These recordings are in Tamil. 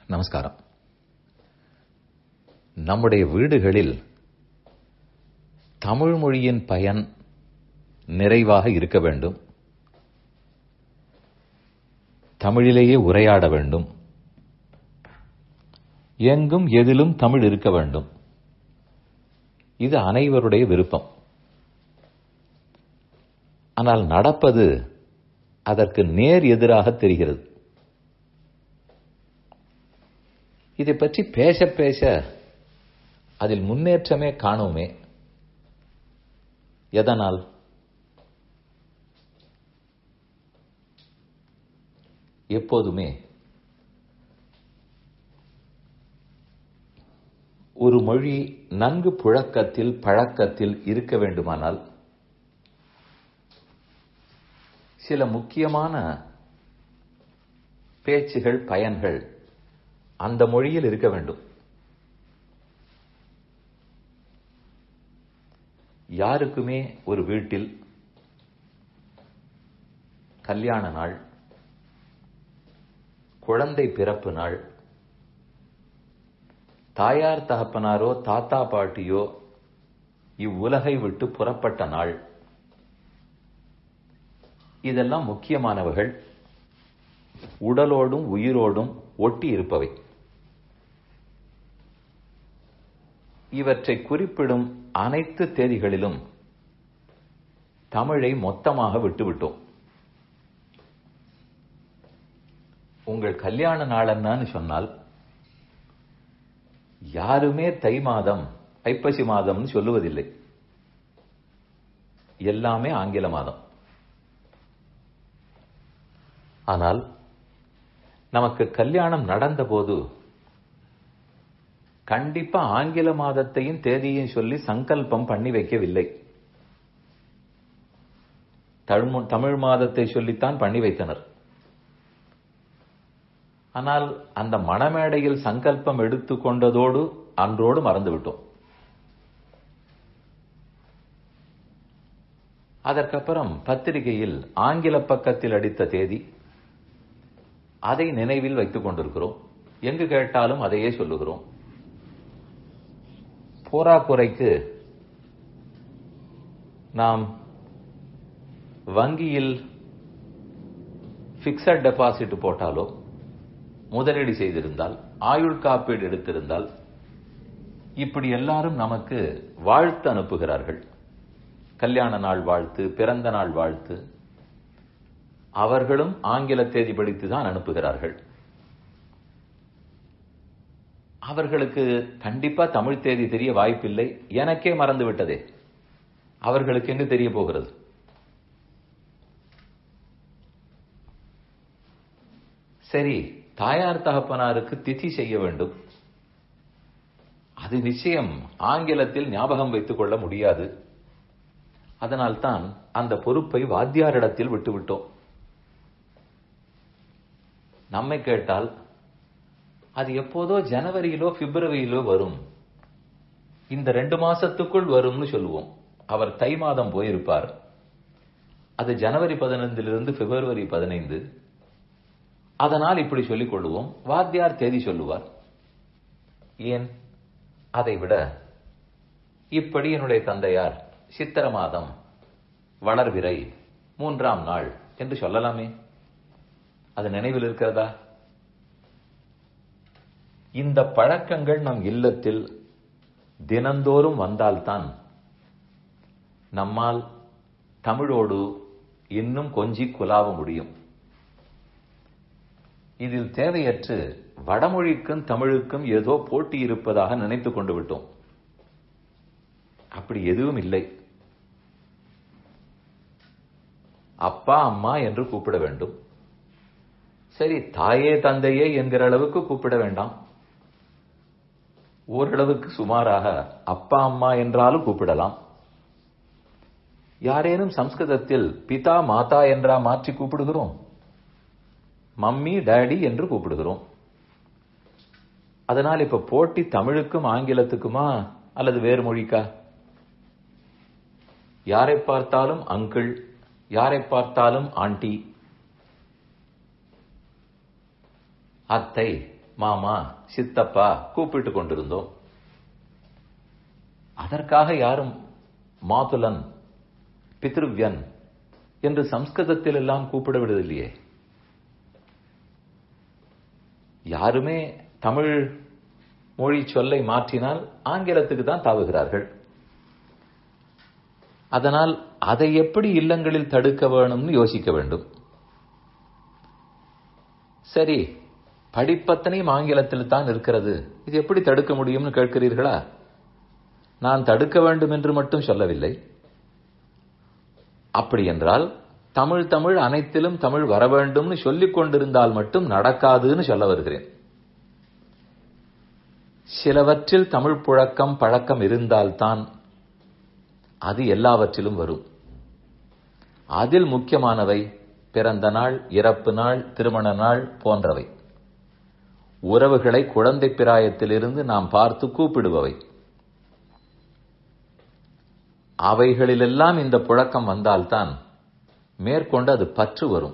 நமஸ்காரம் நம்முடைய வீடுகளில் தமிழ் மொழியின் பயன் நிறைவாக இருக்க வேண்டும் தமிழிலேயே உரையாட வேண்டும் எங்கும் எதிலும் தமிழ் இருக்க வேண்டும் இது அனைவருடைய விருப்பம் ஆனால் நடப்பது அதற்கு நேர் எதிராக தெரிகிறது இதை பற்றி பேச பேச அதில் முன்னேற்றமே காணோமே எதனால் எப்போதுமே ஒரு மொழி நன்கு புழக்கத்தில் பழக்கத்தில் இருக்க வேண்டுமானால் சில முக்கியமான பேச்சுகள் பயன்கள் அந்த மொழியில் இருக்க வேண்டும் யாருக்குமே ஒரு வீட்டில் கல்யாண நாள் குழந்தை பிறப்பு நாள் தாயார் தகப்பனாரோ தாத்தா பாட்டியோ இவ்வுலகை விட்டு புறப்பட்ட நாள் இதெல்லாம் முக்கியமானவர்கள் உடலோடும் உயிரோடும் ஒட்டி இருப்பவை இவற்றை குறிப்பிடும் அனைத்து தேதிகளிலும் தமிழை மொத்தமாக விட்டுவிட்டோம் உங்கள் கல்யாண நாளன்னு சொன்னால் யாருமே தை மாதம் ஐப்பசி மாதம்னு சொல்லுவதில்லை எல்லாமே ஆங்கில மாதம் ஆனால் நமக்கு கல்யாணம் நடந்த போது கண்டிப்பா ஆங்கில மாதத்தையும் தேதியையும் சொல்லி சங்கல்பம் பண்ணி வைக்கவில்லை தமிழ் மாதத்தை சொல்லித்தான் பண்ணி வைத்தனர் ஆனால் அந்த மணமேடையில் சங்கல்பம் எடுத்துக்கொண்டதோடு அன்றோடு மறந்துவிட்டோம் அதற்கப்புறம் பத்திரிகையில் ஆங்கில பக்கத்தில் அடித்த தேதி அதை நினைவில் வைத்துக் கொண்டிருக்கிறோம் எங்கு கேட்டாலும் அதையே சொல்லுகிறோம் போராக்குறைக்கு நாம் வங்கியில் பிக்சட் டெபாசிட் போட்டாலோ முதலீடு செய்திருந்தால் ஆயுள் காப்பீடு எடுத்திருந்தால் இப்படி எல்லாரும் நமக்கு வாழ்த்து அனுப்புகிறார்கள் கல்யாண நாள் வாழ்த்து பிறந்த நாள் வாழ்த்து அவர்களும் ஆங்கில தேதி படித்து தான் அனுப்புகிறார்கள் அவர்களுக்கு கண்டிப்பா தமிழ் தேதி தெரிய வாய்ப்பில்லை எனக்கே மறந்து விட்டதே அவர்களுக்கு எங்கு தெரிய போகிறது சரி தாயார் தகப்பனாருக்கு திதி செய்ய வேண்டும் அது நிச்சயம் ஆங்கிலத்தில் ஞாபகம் வைத்துக் கொள்ள முடியாது அதனால்தான் அந்த பொறுப்பை வாத்தியாரிடத்தில் விட்டுவிட்டோம் நம்மை கேட்டால் அது எப்போதோ ஜனவரியிலோ பிப்ரவரியிலோ வரும் இந்த ரெண்டு மாசத்துக்குள் வரும்னு சொல்லுவோம் அவர் தை மாதம் போயிருப்பார் அது ஜனவரி பதினைந்திலிருந்து பிப்ரவரி பதினைந்து அதனால் இப்படி சொல்லிக் கொள்வோம் வாத்தியார் தேதி சொல்லுவார் ஏன் அதை விட இப்படி என்னுடைய தந்தையார் சித்திர மாதம் வளர்விரை மூன்றாம் நாள் என்று சொல்லலாமே அது நினைவில் இருக்கிறதா இந்த பழக்கங்கள் நம் இல்லத்தில் தினந்தோறும் வந்தால்தான் நம்மால் தமிழோடு இன்னும் கொஞ்சி குலாவ முடியும் இதில் தேவையற்று வடமொழிக்கும் தமிழுக்கும் ஏதோ போட்டி இருப்பதாக நினைத்துக் கொண்டு விட்டோம் அப்படி எதுவும் இல்லை அப்பா அம்மா என்று கூப்பிட வேண்டும் சரி தாயே தந்தையே என்கிற அளவுக்கு கூப்பிட வேண்டாம் ஓரளவுக்கு சுமாராக அப்பா அம்மா என்றாலும் கூப்பிடலாம் யாரேனும் சம்ஸ்கிருதத்தில் பிதா மாதா என்றா மாற்றி கூப்பிடுகிறோம் மம்மி டேடி என்று கூப்பிடுகிறோம் அதனால் இப்ப போட்டி தமிழுக்கும் ஆங்கிலத்துக்குமா அல்லது வேறு மொழிக்கா யாரை பார்த்தாலும் அங்கிள் யாரை பார்த்தாலும் ஆண்டி அத்தை மாமா சித்தப்பா கூப்பிட்டு கொண்டிருந்தோம் அதற்காக யாரும் மாதுலன் பித்ருவ்யன் என்று சம்ஸ்கிருதத்தில் எல்லாம் கூப்பிட விடுவதில்லையே யாருமே தமிழ் மொழி சொல்லை மாற்றினால் ஆங்கிலத்துக்கு தான் தாவுகிறார்கள் அதனால் அதை எப்படி இல்லங்களில் தடுக்க வேணும்னு யோசிக்க வேண்டும் சரி படிப்பத்தனையும் ஆங்கிலத்தில் தான் இருக்கிறது இது எப்படி தடுக்க முடியும்னு கேட்கிறீர்களா நான் தடுக்க வேண்டும் என்று மட்டும் சொல்லவில்லை அப்படி என்றால் தமிழ் தமிழ் அனைத்திலும் தமிழ் வர வேண்டும்னு சொல்லிக் கொண்டிருந்தால் மட்டும் நடக்காதுன்னு சொல்ல வருகிறேன் சிலவற்றில் தமிழ் புழக்கம் பழக்கம் இருந்தால்தான் அது எல்லாவற்றிலும் வரும் அதில் முக்கியமானவை பிறந்த நாள் இறப்பு நாள் திருமண நாள் போன்றவை உறவுகளை குழந்தை பிராயத்திலிருந்து நாம் பார்த்து கூப்பிடுபவை அவைகளிலெல்லாம் இந்த புழக்கம் வந்தால்தான் மேற்கொண்டு அது பற்று வரும்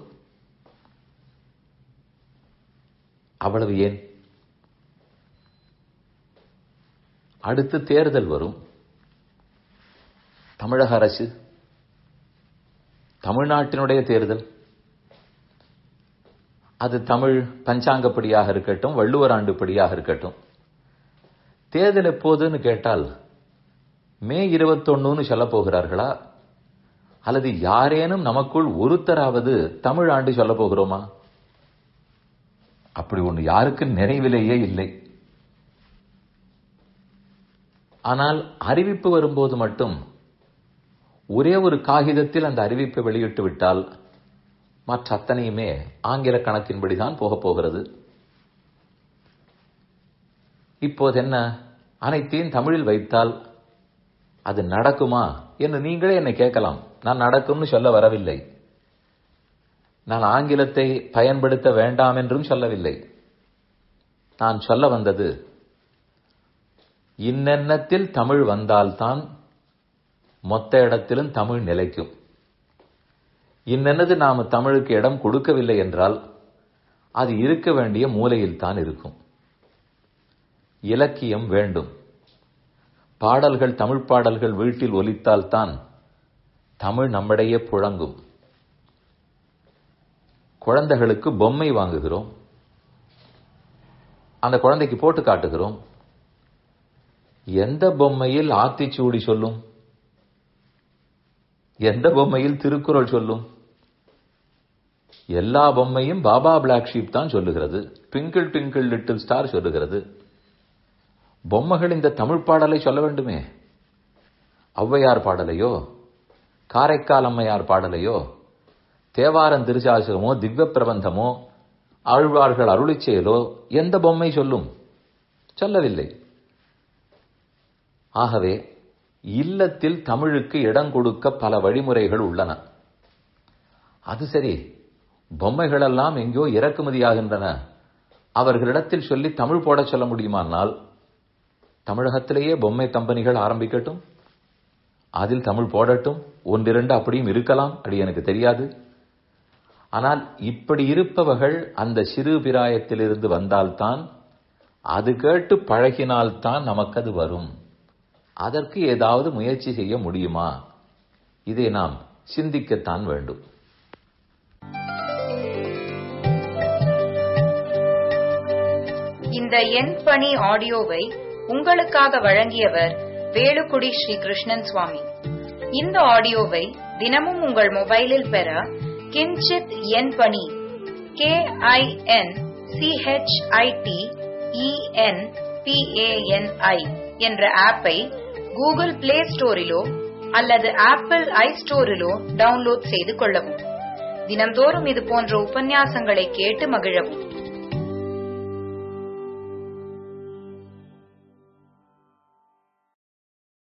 அவ்வளவு ஏன் அடுத்து தேர்தல் வரும் தமிழக அரசு தமிழ்நாட்டினுடைய தேர்தல் அது தமிழ் பஞ்சாங்கப்படியாக இருக்கட்டும் வள்ளுவர் ஆண்டுப்படியாக இருக்கட்டும் தேர்தல் எப்போதுன்னு கேட்டால் மே இருபத்தொன்னுன்னு சொல்ல போகிறார்களா அல்லது யாரேனும் நமக்குள் ஒருத்தராவது தமிழ் ஆண்டு சொல்ல போகிறோமா அப்படி ஒன்று யாருக்கு நிறைவிலேயே இல்லை ஆனால் அறிவிப்பு வரும்போது மட்டும் ஒரே ஒரு காகிதத்தில் அந்த அறிவிப்பை வெளியிட்டு விட்டால் மற்ற அத்தனையுமே ஆங்கில கணக்கின்படிதான் போகப் போகிறது இப்போது என்ன அனைத்தையும் தமிழில் வைத்தால் அது நடக்குமா என்று நீங்களே என்னை கேட்கலாம் நான் நடக்கும்னு சொல்ல வரவில்லை நான் ஆங்கிலத்தை பயன்படுத்த வேண்டாம் என்றும் சொல்லவில்லை நான் சொல்ல வந்தது இன்னென்னத்தில் தமிழ் வந்தால்தான் மொத்த இடத்திலும் தமிழ் நிலைக்கும் இன்னென்னது நாம் தமிழுக்கு இடம் கொடுக்கவில்லை என்றால் அது இருக்க வேண்டிய மூலையில் தான் இருக்கும் இலக்கியம் வேண்டும் பாடல்கள் தமிழ் பாடல்கள் வீட்டில் ஒலித்தால்தான் தமிழ் நம்மிடையே புழங்கும் குழந்தைகளுக்கு பொம்மை வாங்குகிறோம் அந்த குழந்தைக்கு போட்டு காட்டுகிறோம் எந்த பொம்மையில் ஆத்திச்சூடி சொல்லும் எந்த பொம்மையில் திருக்குறள் சொல்லும் எல்லா பொம்மையும் பாபா பிளாக் ஷீப் தான் சொல்லுகிறது ட்விங்கிள் ட்விங்கிள் லிட்டில் ஸ்டார் சொல்லுகிறது பொம்மைகள் இந்த தமிழ் பாடலை சொல்ல வேண்டுமே ஔவையார் பாடலையோ காரைக்கால் அம்மையார் பாடலையோ தேவாரன் திருசாசகமோ திவ்ய பிரபந்தமோ ஆழ்வார்கள் அருளி செயலோ எந்த பொம்மை சொல்லும் சொல்லவில்லை ஆகவே இல்லத்தில் தமிழுக்கு இடம் கொடுக்க பல வழிமுறைகள் உள்ளன அது சரி பொம்மைகளெல்லாம் எங்கோ இறக்குமதியாகின்றன அவர்களிடத்தில் சொல்லி தமிழ் போட சொல்ல முடியுமானால் தமிழகத்திலேயே பொம்மை கம்பெனிகள் ஆரம்பிக்கட்டும் அதில் தமிழ் போடட்டும் ஒன்றிரண்டு அப்படியும் இருக்கலாம் அப்படி எனக்கு தெரியாது ஆனால் இப்படி இருப்பவர்கள் அந்த சிறு பிராயத்திலிருந்து வந்தால்தான் அது கேட்டு பழகினால்தான் நமக்கு அது வரும் அதற்கு ஏதாவது முயற்சி செய்ய முடியுமா இதை நாம் சிந்திக்கத்தான் வேண்டும் இந்த எண் பணி ஆடியோவை உங்களுக்காக வழங்கியவர் வேலுக்குடி ஸ்ரீ கிருஷ்ணன் சுவாமி இந்த ஆடியோவை தினமும் உங்கள் மொபைலில் பெற கிஞ்சித் எண் பணி கே ஐ என் சிஹெச்ஐடி இஎன் பிஏஎன்ஐ என்ற ஆப்பை கூகுள் பிளே ஸ்டோரிலோ அல்லது ஆப்பிள் ஐ ஸ்டோரிலோ டவுன்லோட் செய்து கொள்ளவும் தினம்தோறும் இது போன்ற உபன்யாசங்களை கேட்டு மகிழவும்